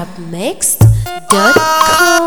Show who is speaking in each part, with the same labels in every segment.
Speaker 1: arabmixed.com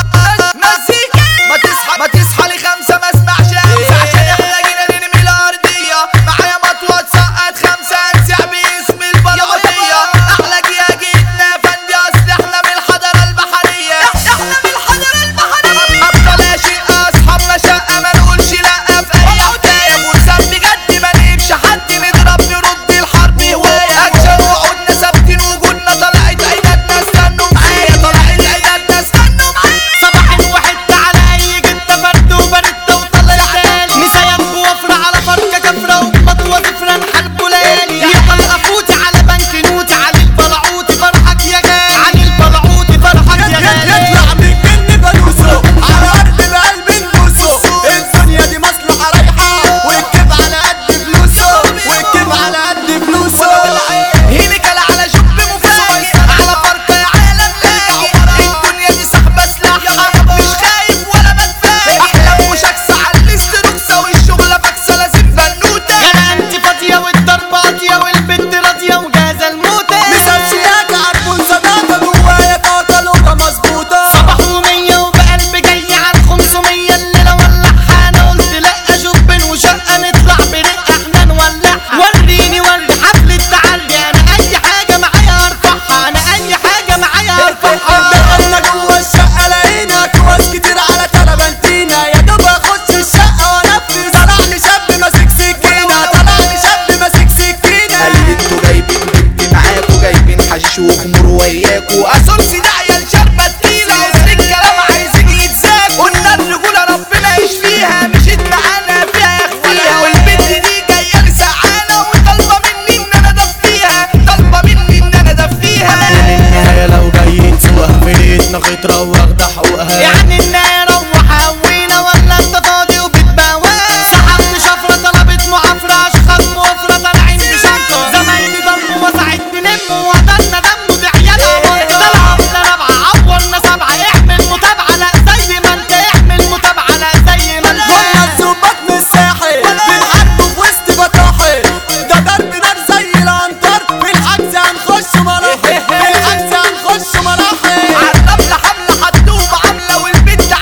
Speaker 2: مزيكا ما تصحى ما تصحى لخمسة ما اسمعش همسة عشان احنا جينا نرمي الأرضية معايا مطوة تسقط خمسة انسع باسم البلوطية أحلى جيا جيتنا يا فندي أصل احنا من الحضارة البحرية احنا من الحضارة البحرية أبطال يا شقة أصحاب مشقة ما نقولش لأ في أي حكاية فرسان بجد ما نهبش حد نضرب نرد الحرب هواية أكشن وعودنا ثابتين وجودنا طلعت عيناتنا استنوا معايا طلعت عيناتنا استنوا معايا
Speaker 3: صباح وحدة على اي جدة فرد وبردة وطلع تاني مسيب وفرة على فركة كفرة ومطوة زفرة نحاربه ليالي يا طلقة فوتي على بنك نوتي علي البلعوتي فرحك يا غالي علي البلعوتي فرحك يا غالي
Speaker 4: يطلع من جن بلوسه على ارض القلب نبوسه الدنيا دي مصلحه رايحه والكيف على قد فلوسه والكيف على قد فلوسه
Speaker 2: هيليكال على شب مفاجئ على فرق عالم لاجئ الدنيا دي سحبة سلاحها مش خايف ولا بتفاجئ احلام وشكسة على الاستروكسة والشغلة فاكسة لازم بنوتة
Speaker 3: انا انت فاضية والضرب قاضية والبنت راضية وجاهزة الموتة
Speaker 4: مسلسلات عرفون صداقه جوايا طاقه لغه مظبوطه
Speaker 3: صباح ومية وبقلب جاي عن خمسمية الليلة ولعها انا قلت لا شوبن وشقة نطلع برقة احنا نولعها وريني وري حفلة تعلي انا اي حاجة معايا ارفعها انا اي حاجة معايا ارفعها
Speaker 4: دخلنا جوه الشقه لقينا كواس كتير على تلبنتينا يا دوب اخش الشقه وانفذ طلع لي شاب ماسك سكينه طلع لي شاب ماسك سكينه
Speaker 2: قال لي انتوا جايبين بنت معاكوا جايبين حشيش وخمور وياكوا اسولسي داعية لشربة تقيلة وسط الكلام عايزين يتساكوا قلنا الرجولة ربنا يشفيها مشيت معانا فيها يخفيها والبنت دي جاية لي سعانة وطالبة مني ان انا ادفيها طالبة مني ان انا ادفيها
Speaker 4: النهايه لو جايين سوقها في بيتنا خطره واخده حقوقها
Speaker 3: يعني النار روح هوينا ولا انت فاضي وبتبوى سحبت شفرة طلبت معافرة اشخاص موفرة طالعين بشنطة زمايلي ضم وسعت تلم وقتلنا دم دي عيالها طلعوا من رابعة عورنا سبعة اعمل متابعة لا زي ما انت اعمل متابعة لا زي ما انت
Speaker 4: كنا الظباط من الساحل بنحاربوا في وسط بطاحل ده ضرب نار زي العنتر في الحجز هنخش مراحل في الحجز هنخش مراحل
Speaker 2: عالطبلة حملة حطوه معاملة والبنت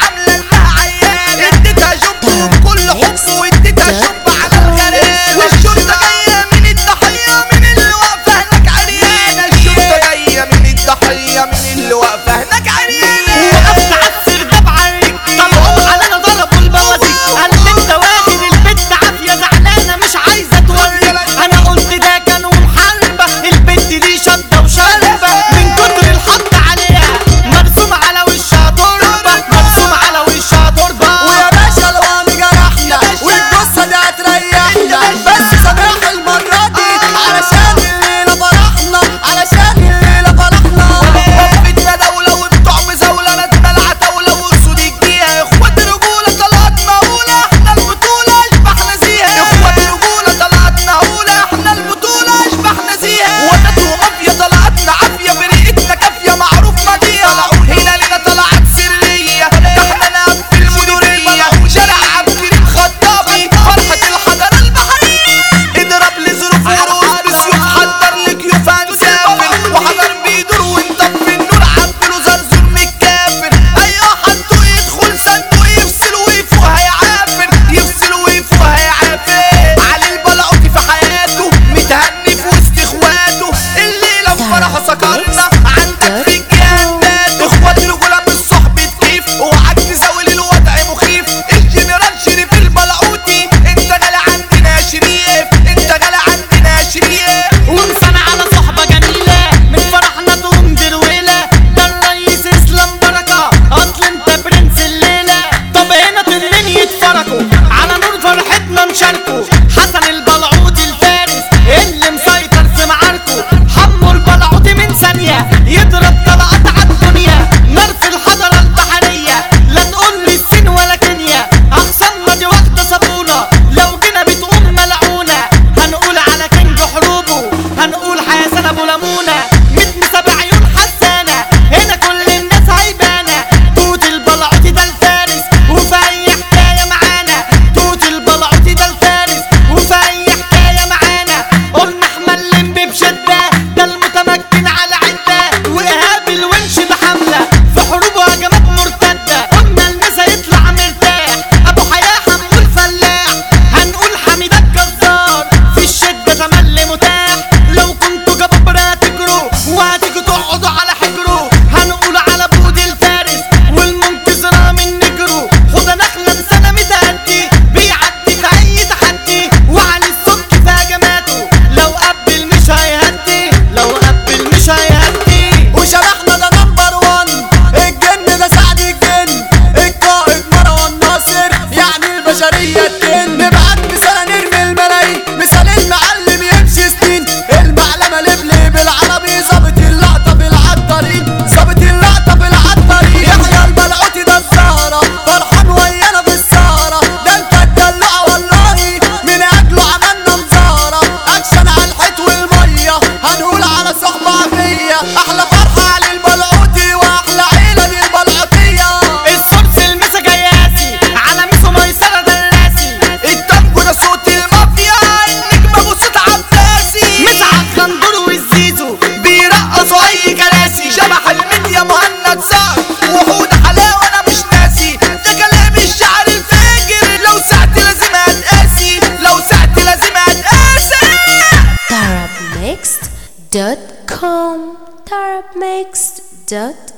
Speaker 3: تقعدوا على حجره هنقول على بود الفارس والمنقذ رامي النجرو خد نخلة بسنة متهدي بيعدي في أي تحدي وعلي السك في هجماته لو قبل مش هيهدي لو قبل مش هيهدي
Speaker 4: وشبحنا ده نمبر وان الجن ده سعد الجن القائد مروان ناصر يعني البشرية التن نبعت مثال نرمي الملايين مثال المعلم يمشي سنين المعلمة لبلي بالعربي ظابط اللقطة بالعطارين ظابط اللقطة بالعطارين يحيى البلعوتي ده الزهرة فرحان ويانا بالسهرة ده انت الدلوعة والله من اجله عملنا مزارة اكشن على الحيط والمية هنقول على صحبة عافية احلى فرحة على البلعوتي واحلى عيلة دي البلعوتية
Speaker 3: الصرص المسا جياسي على ميسو ميسرة دلاسي
Speaker 2: التانجو ده صوت المافيا النجم ابو صوت عباسي
Speaker 3: مسعى الخندور والزيزو
Speaker 2: بيرقصوا اي كراسي شبح المنيا مهند صقر وحود حلاوه انا مش ناسي ده كلام الشعر الفاجر لو سعت لازم هتقاسي لو سعت لازم هتقاسي
Speaker 1: Tarabmixed.com Tarabmixed.com